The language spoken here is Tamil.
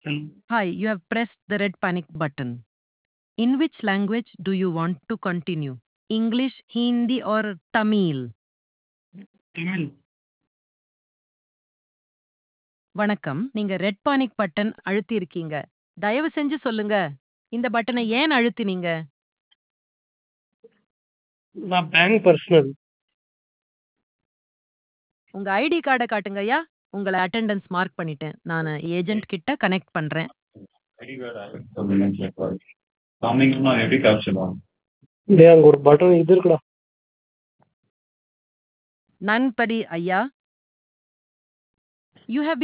Then Hi, you have pressed the red panic button. In which language do you want to continue? English, Hindi, or Tamil? Tamil. வணக்கம் நீங்க ரெட் பானிக் பட்டன் அழுத்தி இருக்கீங்க தயவு செஞ்சு சொல்லுங்க இந்த பட்டனை ஏன் அழுத்தினீங்க நான் பேங்க் பர்சனல் உங்க ஐடி கார்டை காட்டுங்கய்யா உங்களை அட்டெண்டன்ஸ் மார்க் பண்ணிட்டேன் நான் ஏஜென்ட் கிட்ட கனெக்ட் பண்றேன் காமிங்னா எப்படி காமிச்சிடும் டேய் அங்க ஒரு பட்டன் இது இருக்குடா நன்படி ஐயா யூ ஹேவ்